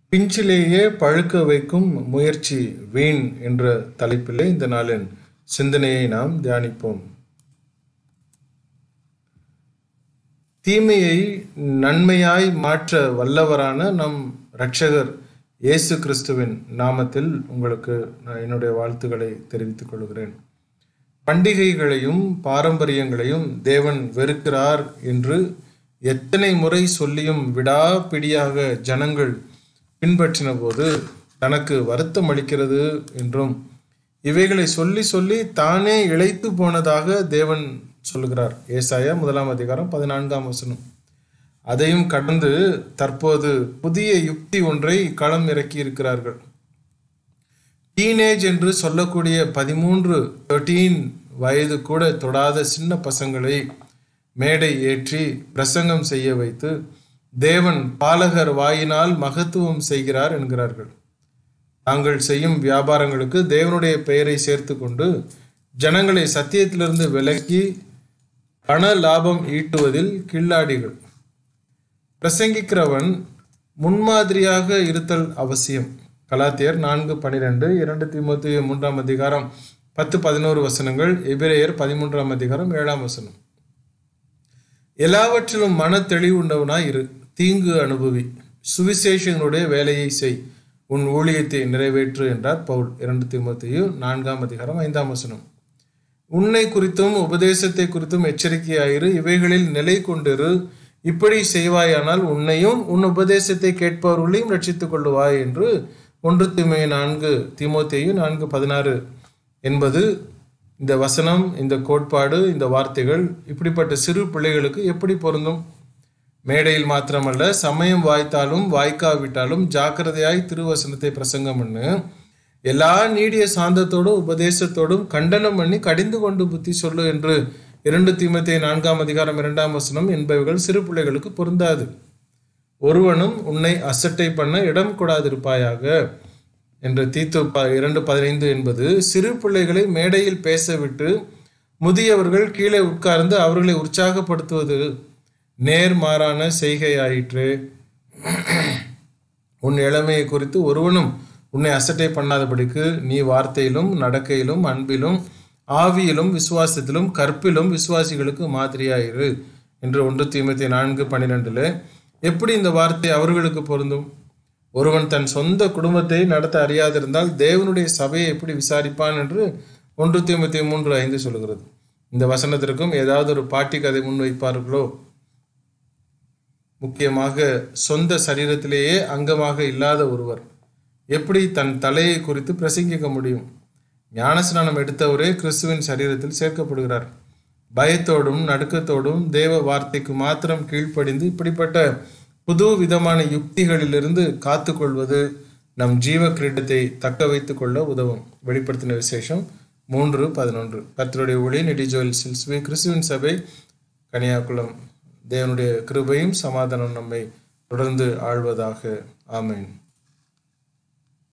பிஞ்சிலேயே பழுக்க வைக்கும் முயற்சி வீண் என்ற தலைப்பிலே இந்த நாளின் சிந்தனையை நாம் தியானிப்போம் தீமையை நன்மையாய் மாற்ற வல்லவரான நம் இரட்சகர் இயேசு கிறிஸ்துவின் நாமத்தில் உங்களுக்கு நான் என்னுடைய வாழ்த்துக்களை தெரிவித்துக் கொள்கிறேன் பண்டிகைகளையும் பாரம்பரியங்களையும் தேவன் வெறுக்கிறார் என்று எத்தனை முறை சொல்லியும் விடாப்பிடியாக ஜனங்கள் பின்பற்றின போது தனக்கு வருத்தம் அளிக்கிறது என்றும் இவைகளை சொல்லி சொல்லி தானே இழைத்து போனதாக தேவன் சொல்லுகிறார் ஏசாயா முதலாம் அதிகாரம் பதினான்காம் வசனம் அதையும் கடந்து தற்போது புதிய யுக்தி ஒன்றை களம் இறக்கி இருக்கிறார்கள் டீனேஜ் என்று சொல்லக்கூடிய பதிமூன்று தேர்ட்டீன் வயது கூட தொடாத சின்ன பசங்களை மேடை ஏற்றி பிரசங்கம் செய்ய வைத்து தேவன் பாலகர் வாயினால் மகத்துவம் செய்கிறார் என்கிறார்கள் தாங்கள் செய்யும் வியாபாரங்களுக்கு தேவனுடைய பெயரை சேர்த்து கொண்டு ஜனங்களை சத்தியத்திலிருந்து விலக்கி பண லாபம் ஈட்டுவதில் கில்லாடிகள் பிரசங்கிக்கிறவன் முன்மாதிரியாக இருத்தல் அவசியம் கலாத்தியர் நான்கு பனிரெண்டு இரண்டு திமுத்தி மூன்றாம் அதிகாரம் பத்து பதினோரு வசனங்கள் எபிரேயர் பதிமூன்றாம் அதிகாரம் ஏழாம் வசனம் எல்லாவற்றிலும் மன தெளிவுண்டவனாய் இரு தீங்கு அனுபவி சுவிசேஷங்களுடைய வேலையை செய் உன் ஊழியத்தை நிறைவேற்று என்றார் பவுல் இரண்டு திமுத்தையு நான்காம் அதிகாரம் ஐந்தாம் வசனம் உன்னை குறித்தும் உபதேசத்தை குறித்தும் எச்சரிக்கையாயிரு இவைகளில் நிலை கொண்டிரு இப்படி செய்வாயானால் உன்னையும் உன் உபதேசத்தை கேட்பவர்களையும் ரட்சித்துக் கொள்ளுவாய் என்று ஒன்று தீமை நான்கு தீமோத்தேயு நான்கு பதினாறு என்பது இந்த வசனம் இந்த கோட்பாடு இந்த வார்த்தைகள் இப்படிப்பட்ட சிறு பிள்ளைகளுக்கு எப்படி பொருந்தும் மேடையில் மாத்திரமல்ல சமயம் வாய்த்தாலும் வாய்க்காவிட்டாலும் ஜாக்கிரதையாய் திருவசனத்தை பிரசங்கம் பண்ணு எல்லா நீடிய சாந்தத்தோடும் உபதேசத்தோடும் கண்டனம் பண்ணி கடிந்து கொண்டு புத்தி சொல்லு என்று இரண்டு தீமத்தை நான்காம் அதிகாரம் இரண்டாம் வசனம் என்பவைகள் சிறு பிள்ளைகளுக்கு பொருந்தாது ஒருவனும் உன்னை அசட்டை பண்ண இடம் கூடாதிருப்பாயாக என்ற தீத்து ப இரண்டு பதினைந்து என்பது சிறு பிள்ளைகளை மேடையில் பேசவிட்டு முதியவர்கள் கீழே உட்கார்ந்து அவர்களை உற்சாகப்படுத்துவது நேர்மாறான செய்கையாயிற்று உன் இளமையை குறித்து ஒருவனும் உன்னை அசட்டை பண்ணாதபடிக்கு நீ வார்த்தையிலும் நடக்கையிலும் அன்பிலும் ஆவியிலும் விசுவாசத்திலும் கற்பிலும் விசுவாசிகளுக்கு மாதிரியாயிரு என்று ஒன்று தீமத்தி நான்கு பன்னிரெண்டுல எப்படி இந்த வார்த்தை அவர்களுக்கு பொருந்தும் ஒருவன் தன் சொந்த குடும்பத்தை நடத்த அறியாதிருந்தால் தேவனுடைய சபையை எப்படி விசாரிப்பான் என்று ஒன்று தீமத்தி மூன்று ஐந்து சொல்கிறது இந்த வசனத்திற்கும் ஏதாவது ஒரு பாட்டி கதை முன்வைப்பார்களோ முக்கியமாக சொந்த சரீரத்திலேயே அங்கமாக இல்லாத ஒருவர் எப்படி தன் தலையை குறித்து பிரசங்கிக்க முடியும் ஞானஸ்நானம் எடுத்தவரே கிறிஸ்துவின் சரீரத்தில் சேர்க்கப்படுகிறார் பயத்தோடும் நடுக்கத்தோடும் தேவ வார்த்தைக்கு மாத்திரம் கீழ்ப்படிந்து இப்படிப்பட்ட புது விதமான யுக்திகளிலிருந்து காத்து கொள்வது நம் ஜீவ கிரீடத்தை தக்க வைத்துக் கொள்ள உதவும் வெளிப்படுத்தின விசேஷம் மூன்று பதினொன்று கர்த்தருடைய ஒளி நெடிஜோல் சில்ஸ்வே கிறிஸ்துவின் சபை கன்னியாகுளம் தேவனுடைய கிருபையும் சமாதானம் நம்மை தொடர்ந்து ஆழ்வதாக ஆமேன்